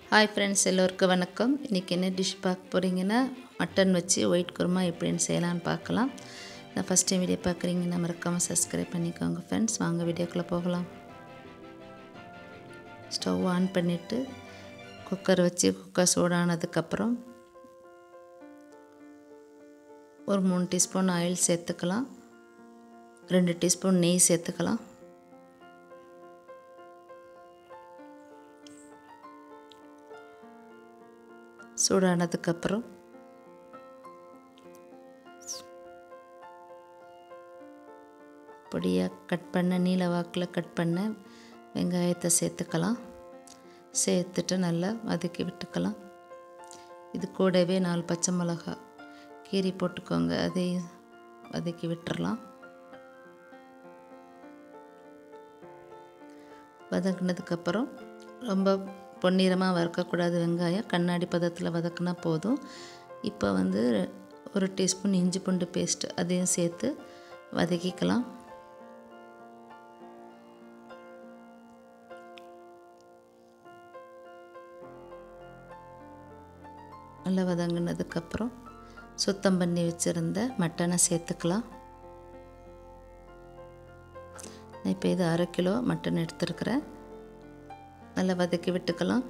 hi friends எல்லோருக்கும் வணக்கம் இன்றைக்கி என்ன டிஷ் பார்க்க போகிறீங்கன்னா மட்டன் வச்சு ஒயிட் குருமா எப்படின்னு செய்யலான்னு பார்க்கலாம் நான் ஃபஸ்ட் டைம் வீடியோ பார்க்குறீங்கன்னா மறக்காமல் சப்ஸ்கிரைப் பண்ணிக்கோங்க ஃப்ரெண்ட்ஸ் வாங்க வீடியோக்குள்ளே போகலாம் ஸ்டவ் ஆன் பண்ணிவிட்டு குக்கர் வச்சு குக்கர் சூடானதுக்கப்புறம் ஒரு மூணு டீஸ்பூன் ஆயில் சேர்த்துக்கலாம் ரெண்டு டீஸ்பூன் நெய் சேர்த்துக்கலாம் சூடானதுக்கப்புறம் பொடியாக கட் பண்ண நீல வாக்கில் கட் பண்ண வெங்காயத்தை சேர்த்துக்கலாம் சேர்த்துட்டு நல்லா வதக்கி விட்டுக்கலாம் இது கூடவே நாலு பச்சை மிளகா கீரி போட்டுக்கோங்க அதையும் வதக்கி விட்டுறலாம் வதக்கினதுக்கப்புறம் ரொம்ப பொன்னிறமாக வறுக்கக்கூடாது வெங்காயம் கண்ணாடி பதத்தில் வதக்குனா போதும் இப்போ வந்து ஒரு டீஸ்பூன் இஞ்சி பூண்டு பேஸ்ட்டு அதையும் சேர்த்து வதக்கிக்கலாம் நல்லா வதங்கினதுக்கப்புறம் சுத்தம் பண்ணி வச்சுருந்த மட்டனை சேர்த்துக்கலாம் நான் இப்போ இது அரை கிலோ மட்டன் எடுத்துருக்கிறேன் நல்லா வதக்கி விட்டுக்கலாம்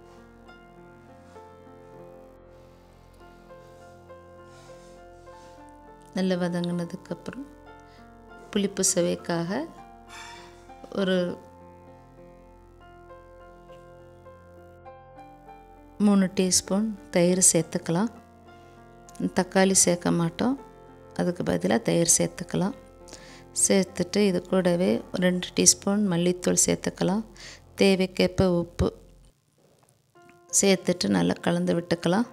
நல்லா வதங்கினதுக்கப்புறம் புளிப்பு சுவைக்காக ஒரு மூணு டீஸ்பூன் தயிர் சேர்த்துக்கலாம் தக்காளி சேர்க்க மாட்டோம் அதுக்கு பதிலாக தயிர் சேர்த்துக்கலாம் சேர்த்துட்டு இது கூடவே ரெண்டு டீஸ்பூன் மல்லித்தூள் சேர்த்துக்கலாம் தேவைக்கேற்ப உப்பு சேர்த்துட்டு நல்லா கலந்து விட்டுக்கலாம்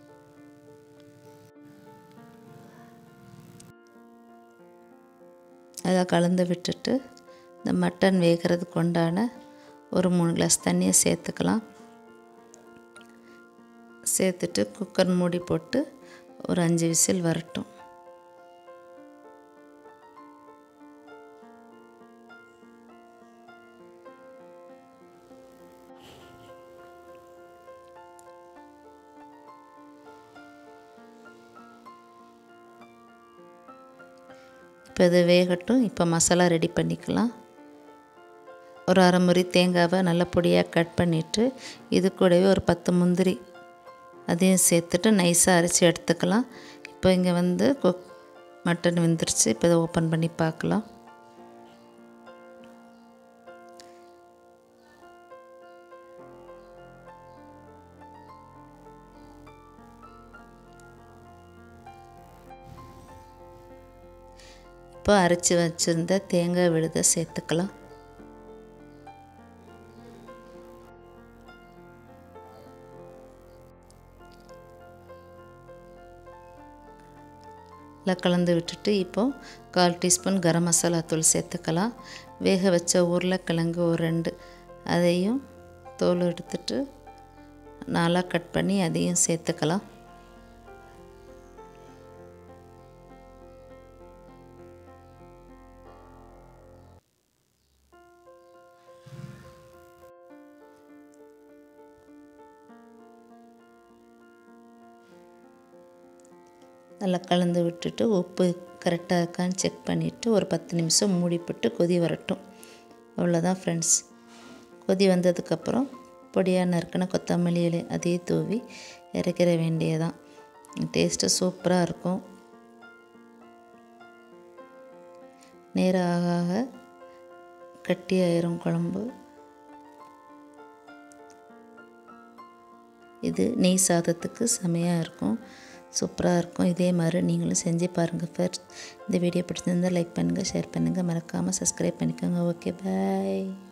அதை கலந்து விட்டுட்டு இந்த மட்டன் வேகிறதுக்கு உண்டான ஒரு மூணு கிளாஸ் தண்ணியை சேர்த்துக்கலாம் சேர்த்துட்டு குக்கர் மூடி போட்டு ஒரு அஞ்சு விசில் வரட்டும் இப்போ இது வேகட்டும் இப்போ மசாலா ரெடி பண்ணிக்கலாம் ஒரு அரை முறி தேங்காவை நல்ல பொடியாக கட் பண்ணிவிட்டு இது கூடவே ஒரு பத்து முந்திரி அதையும் சேர்த்துட்டு நைஸாக அரைச்சி எடுத்துக்கலாம் இப்போ இங்கே வந்து குக் மட்டன் வெந்துருச்சு இப்போ இதை ஓப்பன் பண்ணி பார்க்கலாம் இப்போ அரைச்சி வச்சுருந்த தேங்காய் விழுதை சேர்த்துக்கலாம் நல்லா கலந்து விட்டுட்டு இப்போது கால் டீஸ்பூன் கரம் மசாலா தூள் சேர்த்துக்கலாம் வேக வச்ச உருளைக்கிழங்கு ஒரு ரெண்டு அதையும் தோல் எடுத்துட்டு நாலாக கட் பண்ணி அதையும் சேர்த்துக்கலாம் நல்லா கலந்து விட்டுட்டு உப்பு கரெக்டாக இருக்கான்னு செக் பண்ணிவிட்டு ஒரு பத்து நிமிஷம் மூடி போட்டு கொதி வரட்டும் அவ்வளோதான் ஃப்ரெண்ட்ஸ் கொதி வந்ததுக்கப்புறம் பொடியாக நறுக்கின கொத்தமல்லி இலை அதையும் தூவி இறக்கிற வேண்டியதான் டேஸ்ட்டு சூப்பராக இருக்கும் நேரம் ஆக ஆக கட்டி ஆயிரும் குழம்பு இது நெய் சாதத்துக்கு செமையாக இருக்கும் சூப்பராக இருக்கும் இதே மாதிரி நீங்களும் செஞ்சு பாருங்கள் ஃபர்ஸ்ட் இந்த வீடியோ பிடிச்சிருந்தால் லைக் பண்ணுங்கள் ஷேர் பண்ணுங்கள் மறக்காமல் சப்ஸ்கிரைப் பண்ணிக்கோங்க ஓகே பாய்